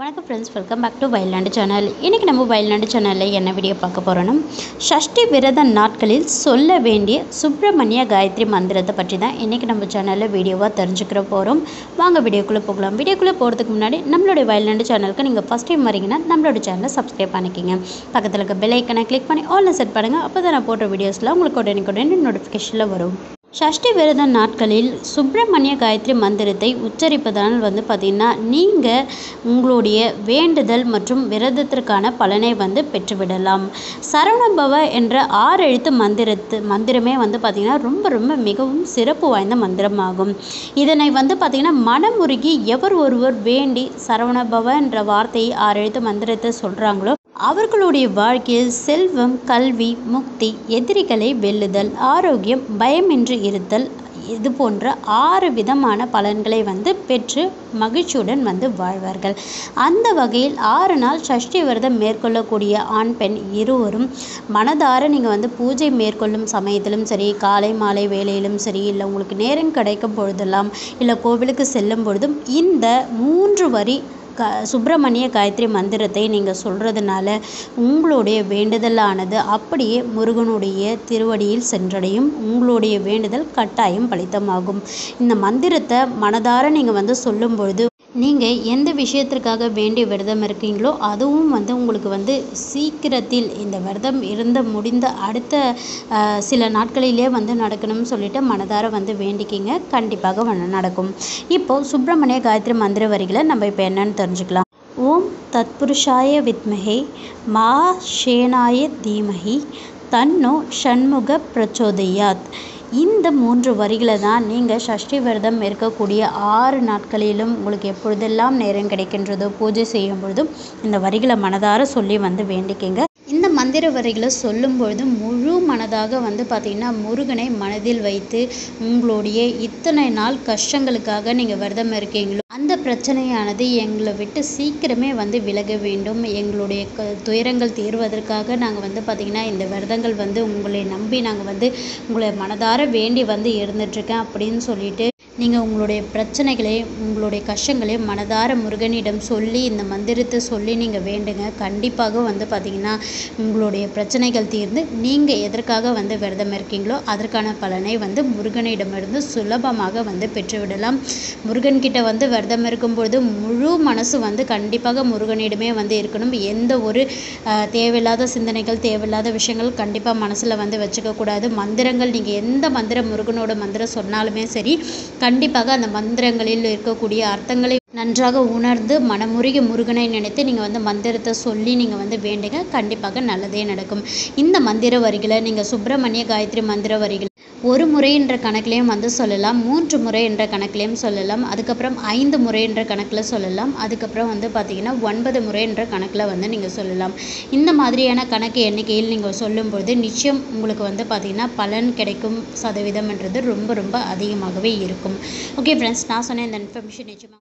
வணக்கம் friends welcome back to Vayalnadu channel இன்றைக்கி நம்ம வயல்நாடு சேனலில் என்ன வீடியோ பார்க்க போகிறோன்னா ஷஷ்டி விரத நாட்களில் சொல்ல வேண்டிய சுப்பிரமணிய காயத்ரி மந்திரத்தை பற்றி தான் இன்றைக்கி நம்ம சேனலில் வீடியோவாக தெரிஞ்சுக்கிற போகிறோம் வாங்க வீடியோக்குள்ளே போகலாம் வீடியோக்குள்ளே போகிறதுக்கு முன்னாடி நம்மளுடைய வயல்நாடு சேனலுக்கு நீங்கள் ஃபஸ்ட் டைம் வரீங்கன்னா நம்மளோட சேனலை சப்ஸ்கிரைப் பண்ணிக்கிங்க பக்கத்தில் இருக்க பெல் ஐக்கனை கிளிக் பண்ணி ஆல்ல செட் பண்ணுங்கள் அப்போ தான் நான் போடுற வீடியோஸில் உங்களுக்கு உடனே உடனே நோட்டிஃபிகேஷனில் வரும் ஷஷ்டி விரத நாட்களில் சுப்பிரமணிய காயத்ரி மந்திரத்தை உச்சரிப்பதால் வந்து பார்த்திங்கன்னா நீங்கள் உங்களுடைய வேண்டுதல் மற்றும் விரதத்திற்கான பலனை வந்து பெற்றுவிடலாம் சரவணபவ என்ற ஆறு எழுத்து மந்திரத்து மந்திரமே வந்து பார்த்திங்கன்னா ரொம்ப ரொம்ப மிகவும் சிறப்பு வாய்ந்த மந்திரமாகும் இதனை வந்து பார்த்திங்கன்னா மனமுருகி எவர் ஒருவர் வேண்டி சரவணபவ என்ற வார்த்தையை ஆறு எழுத்து மந்திரத்தை சொல்கிறாங்களோ அவர்களுடைய வாழ்க்கையில் செல்வம் கல்வி முக்தி எதிரிகளை வெல்லுதல் ஆரோக்கியம் பயமின்றி இருத்தல் இது போன்ற ஆறு விதமான பலன்களை வந்து பெற்று மகிழ்ச்சியுடன் வந்து வாழ்வார்கள் அந்த வகையில் ஆறு நாள் சஷ்டி விரதம் மேற்கொள்ளக்கூடிய ஆண் பெண் இருவரும் மனதார நீங்கள் வந்து பூஜை மேற்கொள்ளும் சமயத்திலும் சரி காலை மாலை வேலையிலும் சரி இல்லை உங்களுக்கு நேரம் கிடைக்கும் பொழுதெல்லாம் இல்லை கோவிலுக்கு செல்லும் பொழுதும் இந்த மூன்று வரி க சுப்பிரமணிய காயத்ரி மந்திரத்தை நீங்கள் சொல்கிறதுனால உங்களுடைய வேண்டுதலானது அப்படியே முருகனுடைய திருவடியில் சென்றடையும் உங்களுடைய வேண்டுதல் கட்டாயம் பலித்தமாகும் இந்த மந்திரத்தை மனதார நீங்கள் வந்து சொல்லும் பொழுது நீங்கள் எந்த விஷயத்திற்காக வேண்டிய விரதம் இருக்கீங்களோ அதுவும் வந்து உங்களுக்கு வந்து சீக்கிரத்தில் இந்த விரதம் இருந்த முடிந்த அடுத்த அஹ், சில நாட்களிலே வந்து நடக்கணும்னு சொல்லிட்டு மனதார வந்து வேண்டிக்கிங்க கண்டிப்பாக வந்து நடக்கும் இப்போது சுப்பிரமணிய காயத்ரி மந்திர வரிகளை நம்ம இப்போ என்னன்னு தெரிஞ்சுக்கலாம் ஓம் தத்புருஷாய வித்மஹே மா ஷேனாய தீமஹி தன்னோ ஷண்முக பிரச்சோதயாத் இந்த மூன்று வரிகளை தான் நீங்கள் சஷ்டி விரதம் இருக்கக்கூடிய ஆறு நாட்களிலும் உங்களுக்கு எப்பொழுதெல்லாம் நேரம் கிடைக்கின்றதோ பூஜை செய்யும் பொழுதும் இந்த வரிகளை மனதார சொல்லி வந்து வேண்டிக்கிங்க இந்த மந்திர வரிகளை சொல்லும் பொழுது முழு மனதாக வந்து பார்த்திங்கன்னா முருகனை மனதில் வைத்து உங்களுடைய இத்தனை நாள் கஷ்டங்களுக்காக நீங்கள் விரதம் இருக்கீங்களோ அந்த பிரச்சனையானது எங்களை விட்டு சீக்கிரமே வந்து விலக வேண்டும் எங்களுடைய க துயரங்கள் தீர்வதற்காக நாங்கள் வந்து பார்த்திங்கன்னா இந்த விரதங்கள் வந்து உங்களை நம்பி நாங்கள் வந்து உங்களை மனதார வேண்டி வந்து இருந்துட்டுருக்கேன் அப்படின்னு சொல்லிட்டு நீங்கள் உங்களுடைய பிரச்சனைகளை உங்களுடைய கஷ்டங்களை மனதார முருகனிடம் சொல்லி இந்த மந்திரத்தை சொல்லி நீங்கள் வேண்டுங்க கண்டிப்பாக வந்து பார்த்திங்கன்னா உங்களுடைய பிரச்சனைகள் தீர்ந்து நீங்கள் எதற்காக வந்து விரதம் இருக்கீங்களோ அதற்கான பலனை வந்து முருகனிடமிருந்து சுலபமாக வந்து பெற்றுவிடலாம் முருகன்கிட்ட வந்து விரதம் இருக்கும்பொழுது முழு மனசு வந்து கண்டிப்பாக முருகனிடமே வந்து இருக்கணும் எந்த ஒரு அஹ், தேவையில்லாத சிந்தனைகள் தேவையில்லாத விஷயங்கள் கண்டிப்பாக மனசில் வந்து வச்சுக்கக்கூடாது மந்திரங்கள் நீங்கள் எந்த மந்திரம் முருகனோட மந்திரம் சொன்னாலுமே சரி கண்டிப்பாக அந்த மந்திரங்களில் இருக்கக்கூடிய அர்த்தங்களை நன்றாக உணர்ந்து மனமுருகி முருகனை நினைத்து நீங்கள் வந்து மந்திரத்தை சொல்லி நீங்கள் வந்து வேண்டுங்க கண்டிப்பாக நல்லதே நடக்கும் இந்த மந்திர வரிகளை நீங்கள் சுப்பிரமணிய காயத்ரி மந்திர வரிகள் ஒரு முறை என்ற கணக்கிலையும் வந்து சொல்லலாம் மூன்று முறை என்ற கணக்கிலையும் சொல்லலாம் அதுக்கப்புறம் ஐந்து முறை என்ற கணக்கில் சொல்லலாம் அதுக்கப்புறம் வந்து பார்த்தீங்கன்னா ஒன்பது முறை என்ற கணக்கில் வந்து நீங்கள் சொல்லலாம் இந்த மாதிரியான கணக்கு எண்ணிக்கையில் நீங்கள் சொல்லும்பொழுது நிச்சயம் உங்களுக்கு வந்து பார்த்தீங்கன்னா பலன் கிடைக்கும் சதவீதம்ன்றது ரொம்ப ரொம்ப அதிகமாகவே இருக்கும் ஓகே ஃப்ரெண்ட்ஸ் நான் சொன்ன இந்த இன்ஃபர்மேஷன் நிச்சயமாக